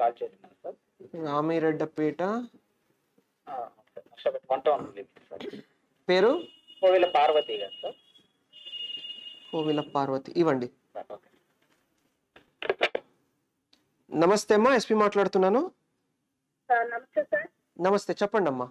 Call చేస్తున్నాను sir Ramireddypeta ఆ, sir Narsapeta one town limit sir పేరు కోవిల పార్వతి గారు సార్ కోవిల పార్వతి ఇవ్వండి సార్ ఓకే నమస్తే అమ్మా ఎస్పీ మాట్లాడుతున్నాను సార్ నమస్తే సార్ నమస్తే చెప్పండి అమ్మా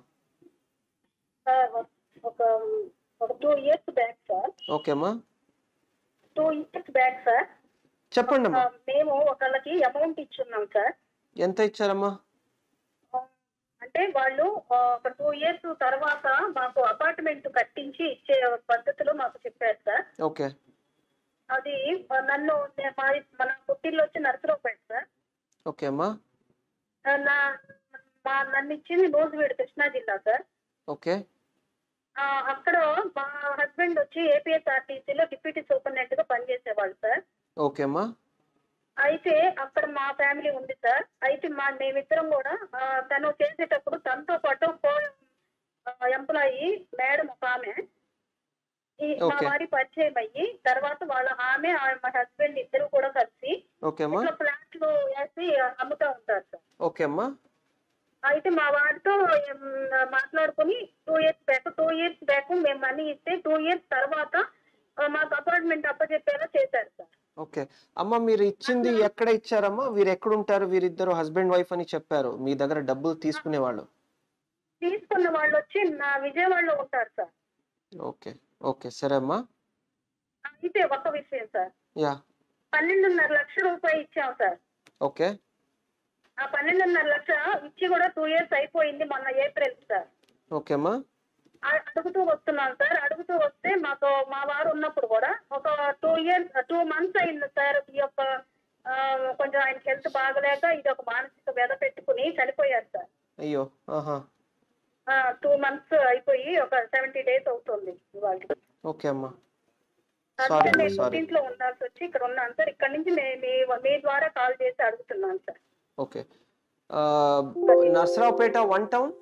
సార్ ఒక ఒక two years back sir okay అమ్మా టూ ఇయర్స్ బ్యాక్ సార్ చెప్పండి ఆ, అమ్మా మేము ఒకళ్ళకి అమౌంట్ ఇచ్చున్నాం సార్ ఎంత ఇచ్చారమ్మా ఆ, అంటే వాళ్ళు ఆ, ఒక టూ ఇయర్స్ తర్వాత మాకు అపార్ట్మెంట్ కట్టించి ఇచ్చే పద్ధతిలో మాకు చెప్పారు సార్ ఓకే అది ఆ, నన్ను నే- మా మన పుట్టిల్లు వచ్చి నరసరావుపేట సార్ ఓకే అమ్మా ఆ, నా మా నన్ను ఇచ్చింది నూజివీడు కృష్ణా జిల్లా సార్ ఓకే ఆ, అక్కడ మా హస్బెండ్ వచ్చి ఏపీఎస్ఆర్టీసీలో డిప్యూటీ సూపరింటెండెంట్ గా పనిచేసేవాళ్ళు సార్ ఓకే అమ్మా అయితే అక్కడ మా ఫ్యామిలీ ఉంది సార్ అయితే మా మేమిద్దరం కూడా ఆ, తను చేసేటప్పుడు తనతో పాటు కో ఎంప్లాయీ మేడం ఒక ఆమె ఈ మా Okay. వారి పరిచయం అయ్యి తర్వాత వాళ్ళ ఆమె ఆ మా హస్బెండ్ ఇద్దరు కూడా కలిసి ఓకే అమ్మా ఇట్లా ఫ్లాట్లు వేసి అమ్ముతా ఉంటారు సార్ ఓకే అమ్మా అయితే మా వారితో ఏం, మాట్లాడుకుని two years back two years back మేము మనీ ఇస్తే టూ ఇయర్స్ తర్వాత ఆ, మాకు అపార్ట్మెంట్ అప్పచెప్పేలా చేశారు సార్ ఓకే అమ్మ మీరు ఇచ్చింది ఎక్కడ ఇచ్చారమ్మా వీరు ఎక్కడ ఉంటారు వీరిద్దరు హస్బెండ్ వైఫ్ అని చెప్పారు మీ దగ్గర డబ్బులు తీసుకునే వాళ్ళు తీసుకున్న వాళ్ళు వచ్చి నా విజయవాడలో ఉంటారు సార్ ఓకే ఓకే సరే అమ్మా అయితే ఒక విషయం సార్ యా పన్నెండున్నర లక్షల రూపాయలు ఇచ్చాం సార్ ఓకే ఆ పన్నెండున్నర లక్ష ఇచ్చి కూడా టూ ఇయర్స్ అయిపోయింది మొన్న ఏప్రిల్ సార్ ఓకే అమ్మా ఆ- అడుగుతూ వస్తున్నాం సార్ అడుగుతూ వస్తే మాకు మా వారు ఉన్నప్పుడు కూడా ఒక టూ ఇయర్స్ టూ మంత్స్ అయింది సార్ ఈ యొక్క ఆ, కొంచెం ఆయనకి హెల్త్ బాగలేక ఇది ఒక మానసిక వ్యధ పెట్టుకుని చనిపోయారు సార్ అయ్యో ఆహా టూ మంత్స్ అయిపోయి ఒక సెవెంటీ డేస్ అవుతుంది ఇవాళ ఓకే అమ్మా అందుకే సారీ అమ్మా నేను సారీ ఇంట్లో ఉండాల్సి వచ్చి ఇక్కడ ఉన్నాను సార్ ఇక్కడ నుంచి మే- మీ మీ ద్వారా కాల్ చేసి అడుగుతున్నాను సార్ ఓకే ఆ, Narasaraopet one town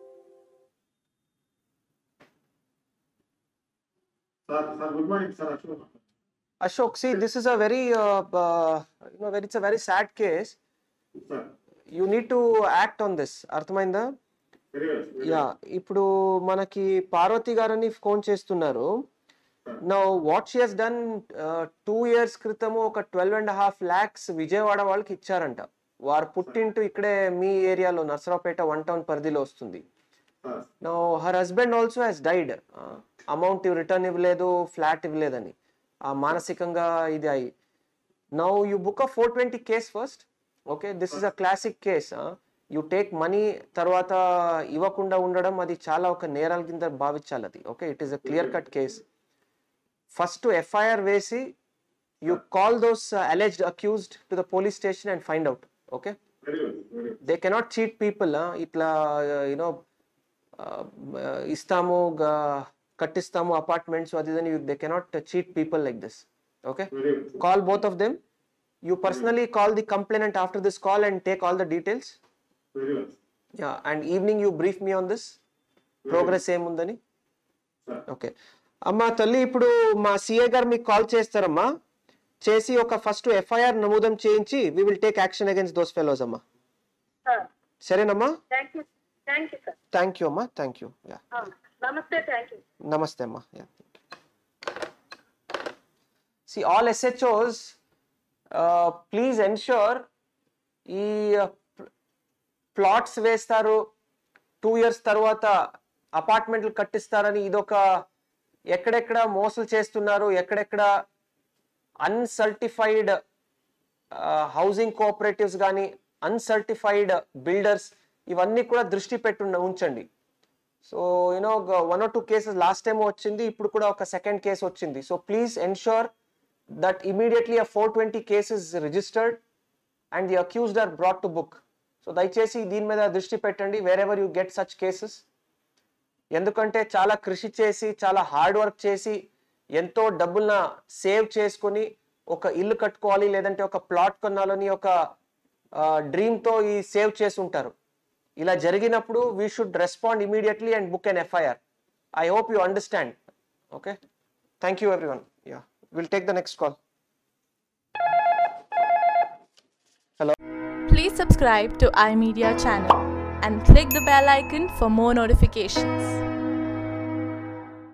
sir sir good morning sir Ashok Ashok see this is a very you know very it's a very sad case sir you need to act on this అర్థమైందా very well ya ఇప్పుడు మనకి పార్వతి గారని phone చేస్తున్నారు know what she has done two years క్రితము one twelve and half lakhs Vijayawada వాళ్ళకి ఇచ్చారంట వారు పుట్టింటూ ఇక్కడే మీ ఏరియాలో నర్సరావుపేట వన్ టౌన్ పరిధిలో వస్తుంది sir no her husband also has died amount return ఇవ్వలేదు ఫ్లాట్ ఇవ్వలేదని ఆ మానసికంగా ఇది అయి now you book a four twenty case first okay this is a classic case you take money తర్వాత ఇవ్వకుండా ఉండడం అది చాలా ఒక నేరాల కింద భావించాలి అది okay it is a clear cut case first FIR వేసి you call those alleged accused to the police station and find out okay very well very they cannot cheat people ఇట్లా యునో ఇస్తాము గా- కట్టిస్తాము అపార్ట్మెంట్స్ అది ఇదని they cannot cheat people like this okay very well call both of them you personally call the complainant after this call and take all the details very well yeah and evening you brief me on this progress ఏముందని sir okay అమ్మా తల్లి ఇప్పుడు మా CA గారు మీకు call చేస్తారమ్మా చేసి ఒక ఫస్ట్ ఎఫ్ఐఆర్ నమోదం చేయించి we will take action against those fellows అమ్మా సార్ సరేనమ్మా thank you thank you sir thank you అమ్మా థ్యాంక్ యూ యా నమస్తే థ్యాంక్ యూ నమస్తే అమ్మా ya see all SHOs please ensure ఈ ప్లాట్స్ వేస్తారు టూ ఇయర్స్ తర్వాత అపార్ట్మెంట్లు కట్టిస్తారని ఇదొక ఎక్కడెక్కడ మోసాలు చేస్తున్నారు ఎక్కడెక్కడ అన్సర్టిఫైడ్ హౌసింగ్ కోఆపరేటివ్స్ కానీ అన్సర్టిఫైడ్ బిల్డర్స్ ఇవన్నీ కూడా దృష్టి పెట్టు ఉంచండి so you know one or two cases last time వచ్చింది ఇప్పుడు కూడా ఒక సెకండ్ కేసు వచ్చింది so please ensure that immediately uh four twenty cases registered and the accused are brought to book so దయచేసి దీని మీద దృష్టి పెట్టండి wherever you get such cases ఎందుకంటే చాలా కృషి చేసి చాలా హార్డ్ వర్క్ చేసి ఎంతో డబ్బులన సేవ్ చేసుకొని ఒక ఇల్లు కట్టుకోవాలి లేదంటే ఒక ప్లాట్ కొనాలని ఒక డ్రీమ్తో ఈ సేవ్ చేసి ఉంటారు ఇలా జరిగినప్పుడు we should respond immediately and book an FIR I hope you understand okay thank you everyone ya will take the next call Please subscribe to iMedia channel and click the bell icon for more notifications.